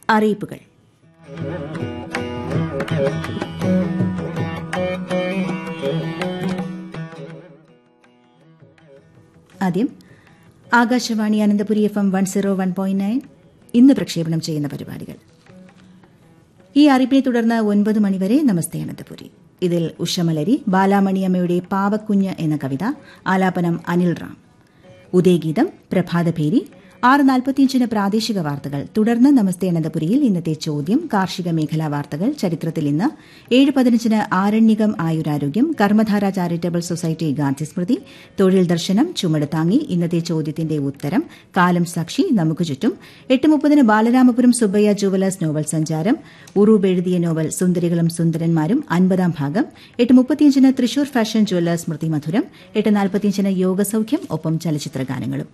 അറിയിപ്പുകൾ ആദ്യം Akashvani Ananthapuri F M one zero one point nine ഇന്ന് പ്രക്ഷേപണം ചെയ്യുന്ന പരിപാടികൾ ഈ അറിയിപ്പിനെ തുടർന്ന് ഒൻപത് മണിവരെ നമസ്തേ അനന്തപുരി ഇതിൽ ഉഷമലരി ബാലാമണിയമ്മയുടെ പാവക്കുഞ്ഞ് എന്ന കവിത ആലാപനം അനിൽ റാം ഉദയഗീതം പ്രഭാതഭേരി ആറ് നാൽപ്പത്തിയഞ്ചിന് പ്രാദേശിക വാർത്തകൾ തുടർന്ന് നമസ്തേ അനന്തപുരിയിൽ ഇന്നത്തെ ചോദ്യം കാർഷിക മേഖലാ വാർത്തകൾ ചരിത്രത്തിൽ ഇന്ന് ഏഴ് പതിനഞ്ചിന് ആരണ്യകം ആയുരാരോഗ്യം കർമ്മധാര ചാരിറ്റബിൾ സൊസൈറ്റി ഗാന്ധി സ്മൃതി തൊഴിൽ ദർശനം ചുമട് താങ്ങി ഇന്നത്തെ ചോദ്യത്തിന്റെ ഉത്തരം കാലം സാക്ഷി നമുക്ക് ചുറ്റും എട്ട് മുപ്പതിന് ബാലരാമപുരം സുബ്ബയ്യ ജുവലേഴ്സ് നോവൽ സഞ്ചാരം ഉറൂബ് എഴുതിയ നോവൽ സുന്ദരികളും സുന്ദരന്മാരും അൻപതാം ഭാഗം എട്ട് മുപ്പത്തിയഞ്ചിന് തൃശൂർ ഫാഷൻ ജുവലേഴ്സ് സ്മൃതി മധുരം എട്ട് നാൽപ്പത്തിയഞ്ചിന് യോഗസൌഖ്യം ഒപ്പം ചലച്ചിത്ര ഗാനങ്ങളും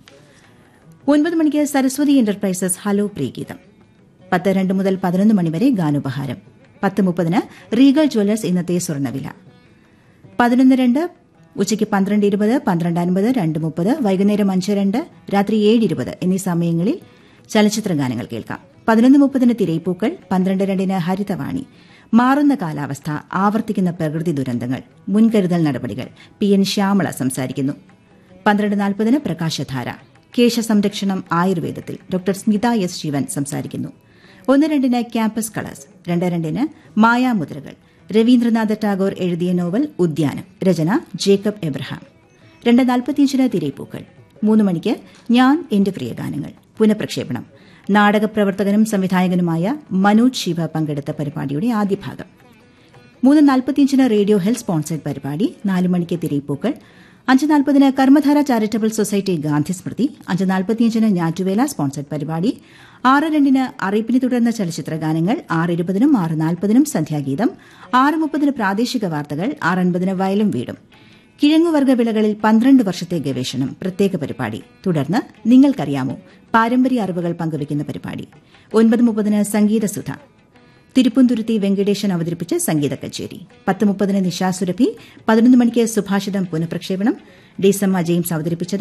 ഒൻപത് മണിക്ക് സരസ്വതി എന്റർപ്രൈസസ് ഹലോ പ്രീഗീതം പത്ത് രണ്ട് മുതൽ പതിനൊന്ന് മണിവരെ ഗാനോപഹാരം പത്ത് മുപ്പതിന് റീഗൽ ജ്വല്ലേഴ്സ് ഇന്നത്തെ സ്വർണ്ണവില പതിനൊന്ന് രണ്ട് ഉച്ചയ്ക്ക് പന്ത്രണ്ട് ഇരുപത് പന്ത്രണ്ട് അൻപത് രണ്ട് മുപ്പത് വൈകുന്നേരം അഞ്ച് രണ്ട് രാത്രി ഏഴ് ഇരുപത് എന്നീ സമയങ്ങളിൽ ചലച്ചിത്ര ഗാനങ്ങൾ കേൾക്കാം പതിനൊന്ന് മുപ്പതിന് തിരയിപ്പൂക്കൾ പന്ത്രണ്ട് രണ്ടിന് ഹരിതവാണി മാറുന്ന കാലാവസ്ഥ ആവർത്തിക്കുന്ന പ്രകൃതി ദുരന്തങ്ങൾ മുൻകരുതൽ നടപടികൾ പി എൻ ശ്യാമള സംസാരിക്കുന്നു പന്ത്രണ്ട് നാൽപ്പതിന് പ്രകാശധാര കേശസംരക്ഷണം ആയുർവേദത്തിൽ ഡോക്ടർ സ്മിത എസ് ശിവൻ സംസാരിക്കുന്നു ഒന്ന് രണ്ടിന് ക്യാമ്പസ് കളേഴ്സ് രണ്ട് രണ്ടിന് മായാമുദ്രകൾ രവീന്ദ്രനാഥ ടാഗോർ എഴുതിയ നോവൽ ഉദ്യാനം രചന ജേക്കബ് എബ്രഹാം രണ്ട് നാൽപ്പത്തിയഞ്ചിന് തിരയിപ്പൂക്കൾ മൂന്ന് മണിക്ക് ഞാൻ എന്റെ പ്രിയഗാനങ്ങൾ പുനഃപ്രക്ഷേപണം നാടകപ്രവർത്തകനും സംവിധായകനുമായ മനോജ് ശിവ പങ്കെടുത്ത പരിപാടിയുടെ ആദ്യ ഭാഗം മൂന്ന് നാൽപ്പത്തിയഞ്ചിന് റേഡിയോ ഹെൽത്ത് സ്പോൺസേഡ് പരിപാടി നാല് മണിക്ക് തിരയിപ്പൂക്കൾ അഞ്ച് നാൽപ്പതിന് കർമ്മധാര ചാരിറ്റബിൾ സൊസൈറ്റി ഗാന്ധി സ്മൃതി അഞ്ച് നാൽപ്പത്തിയഞ്ചിന് ഞാറ്റുവേല സ്പോൺസർഡ് പരിപാടി ആറ് രണ്ടിന് അറിയിപ്പിനെ തുടർന്ന് ചലച്ചിത്ര ഗാനങ്ങൾ ആറ് ഇരുപതിനും ആറ് നാൽപ്പതിനും സന്ധ്യാഗീതം ആറ് മുപ്പതിന് പ്രാദേശിക വാർത്തകൾ ആറ് അൻപതിന് വയലും വീടും കിഴങ്ങുവർഗ്ഗ വിളകളിൽ പന്ത്രണ്ട് വർഷത്തെ ഗവേഷണം പ്രത്യേക പരിപാടി തുടർന്ന് നിങ്ങൾക്കറിയാമോ പാരമ്പര്യ അറിവുകൾ പങ്കുവയ്ക്കുന്ന പരിപാടി ഒൻപത് മുപ്പതിന് സംഗീതസുധ തിരുപ്പുന്തുരുത്തി വെങ്കടേശൻ അവതരിപ്പിച്ച് സംഗീത കച്ചേരി പത്ത് മുപ്പതിന് നിശാസുരഭി പതിനൊന്ന് മണിക്ക് സുഭാഷിതം പുനഃപ്രക്ഷേപണം ഡിസമ്മ ജെയിംസ് അവതരിപ്പിച്ചത്